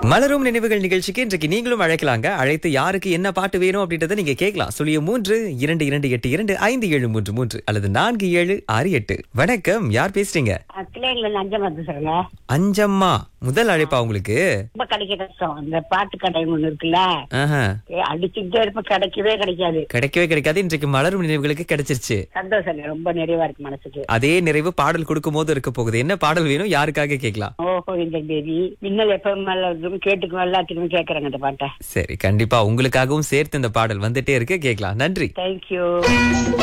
மலரும் நினைவுகள் நிகழ்ச்சிக்கு இன்றைக்கு நீங்களும் அழைக்கலாங்க அழைத்து யாருக்கு என்ன பாட்டு வேணும் அப்படின்றத நீங்க கேட்கலாம் சொல்லிய மூன்று இரண்டு இரண்டு எட்டு இரண்டு ஐந்து ஏழு மூன்று மூன்று அல்லது நான்கு ஏழு ஆறு எட்டு வணக்கம் யார் பேசுறீங்க பிள்ளைங்கள அஞ்சம் வந்து சொல்லுங்க அஞ்சம்மா முதல் அழைப்பா உங்களுக்கு ரொம்ப கிடைக்க கஷ்டம் அந்த பாட்டு கடை ஒண்ணு இருக்குல்ல ஆஹா. ஏ, அடிச்சுக்கிட்டே இருப்ப கிடைக்கவே கிடைக்காது கிடைக்கவே கிடைக்காது இன்றைக்கு மலரும் நினைவுகளுக்கு கிடைச்சிருச்சு சந்தோஷம் ரொம்ப நிறைவா இருக்கு மனசுக்கு அதே நிறைவு பாடல் கொடுக்கும் போது இருக்க போகுது என்ன பாடல் வேணும் யாருக்காக கேட்கலாம் ஓஹோ இந்த தேவி மின்னல் எப்ப கேட்டுக்கும் எல்லாத்துக்குமே கேக்குறாங்க இந்த பாட்டை சரி கண்டிப்பா உங்களுக்காகவும் சேர்த்து இந்த பாடல் வந்துட்டே இருக்கு கேட்கலாம் நன்றி தேங்க்யூ